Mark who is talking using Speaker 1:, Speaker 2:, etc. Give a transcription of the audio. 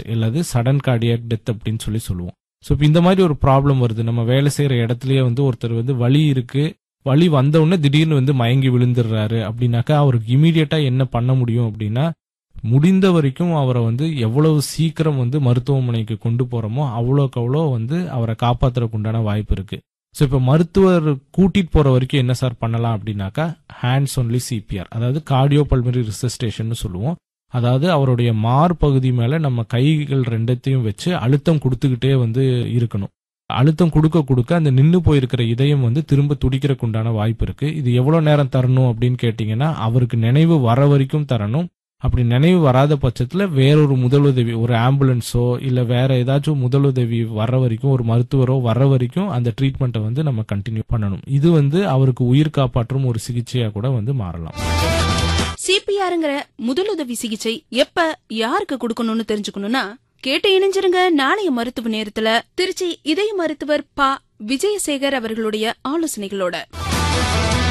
Speaker 1: அல்லது sudden cardiac death அப்படின்னு சொல்லி சொல்லுவோம் ஸோ இப்போ இந்த மாதிரி ஒரு ப்ராப்ளம் வருது நம்ம வேலை செய்யற இடத்துலயே வந்து ஒருத்தர் வந்து வலி இருக்கு வலி வந்த உடனே திடீர்னு வந்து மயங்கி விழுந்துடுறாரு அப்படின்னாக்கா அவருக்கு இமீடியட்டா என்ன பண்ண முடியும் அப்படின்னா முடிந்த வரைக்கும் அவரை வந்து எவ்வளவு சீக்கிரம் வந்து மருத்துவமனைக்கு கொண்டு போறோமோ அவ்வளோக்கு அவ்வளோ வந்து அவரை காப்பாத்துறதுக்கு உண்டான வாய்ப்பு இருக்கு ஸோ இப்போ மருத்துவர் கூட்டிட்டு போற வரைக்கும் என்ன சார் பண்ணலாம் அப்படின்னாக்கா ஹேண்ட்ஸ் ஒன்லி சிபிஆர் அதாவது கார்டியோ பல்மரி ரிசஸ்டேஷன் சொல்லுவோம் அதாவது அவருடைய மார்பகுதி மேல நம்ம கைகள் ரெண்டத்தையும் வச்சு அழுத்தம் கொடுத்துக்கிட்டே வந்து இருக்கணும் அழுத்தம் கொடுக்க கொடுக்க அந்த நின்னு போயிருக்கிற இதயம் வந்து திரும்ப துடிக்கிறதுக்கு உண்டான வாய்ப்பு இருக்கு இது எவ்வளவு நேரம் தரணும் அப்படின்னு கேட்டீங்கன்னா அவருக்கு நினைவு வர வரைக்கும் தரணும் அப்படி நினைவு வராத பட்சத்துல வேறொரு முதலுதவி ஒரு ஆம்புலன்ஸோ இல்ல வேற ஏதாச்சும் முதலுதவி வர்ற வரைக்கும் ஒரு மருத்துவரோ வர்ற வரைக்கும் அந்த ட்ரீட்மெண்ட்டை வந்து நம்ம கண்டினியூ பண்ணணும் இது வந்து அவருக்கு உயிர் காப்பாற்றும் ஒரு சிகிச்சையா கூட வந்து மாறலாம்
Speaker 2: சிபிஆருங்கிற முதலுதவி சிகிச்சை எப்ப யாருக்கு கொடுக்கணும்னு தெரிஞ்சுக்கணும்னா கேட்டு இணைஞ்சிருங்க நாளைய மருத்துவ நேரத்துல திருச்சி இதய மருத்துவர் பா விஜயசேகர் அவர்களுடைய ஆலோசனைகளோட